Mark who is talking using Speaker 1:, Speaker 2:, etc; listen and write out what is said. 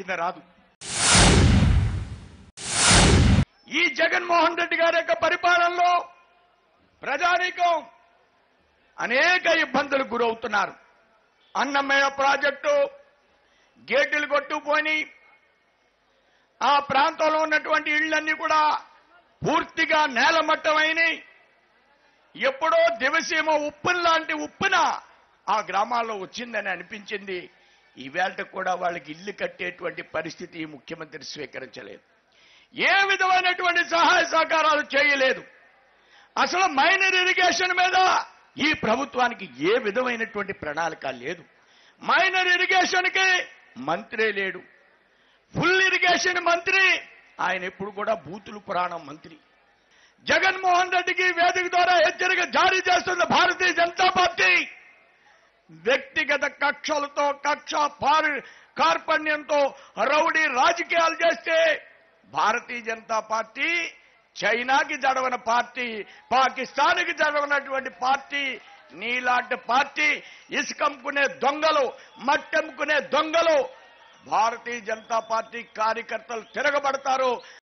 Speaker 1: కింద రాదు ఈ జగన్మోహన్ రెడ్డి గారి యొక్క పరిపాలనలో ప్రజానీకం అనేక ఇబ్బందులకు గురవుతున్నారు అన్నమయ్య ప్రాజెక్టు గేట్లు కొట్టుకుపోయి ఆ ప్రాంతంలో ఉన్నటువంటి ఇళ్లన్నీ కూడా పూర్తిగా నేలమట్టమైనవి ఎప్పుడో దివసీమ ఉప్పున లాంటి ఉప్పున ఆ గ్రామాల్లో వచ్చిందని అనిపించింది ఈవేళ కూడా వాళ్ళకి ఇల్లు కట్టేటువంటి పరిస్థితి ఈ ముఖ్యమంత్రి స్వీకరించలేదు ఏ విధమైనటువంటి సహాయ సహకారాలు చేయలేదు అసలు మైనర్ ఇరిగేషన్ మీద ఈ ప్రభుత్వానికి ఏ విధమైనటువంటి ప్రణాళిక లేదు మైనర్ ఇరిగేషన్ కి మంత్రే లేడు ఫుల్ ఇరిగేషన్ మంత్రి ఆయన ఎప్పుడు కూడా బూతులు పురాణం మంత్రి జగన్మోహన్ రెడ్డికి వేదిక ద్వారా హెచ్చరిక జారీ చేస్తున్న భారతీయ జనతా పార్టీ వ్యక్తిగత కక్షలతో కక్ష పార్ కార్పణ్యంతో రౌడీ రాజకీయాలు చేస్తే భారతీయ జనతా పార్టీ చైనాకి జడవన పార్టీ పాకిస్తాన్కి జడవనటువంటి పార్టీ నీలాంటి పార్టీ ఇసుకమ్ముకునే దొంగలు మట్టెమ్ముకునే దొంగలు భారతీయ జనతా పార్టీ కార్యకర్తలు తిరగబడతారు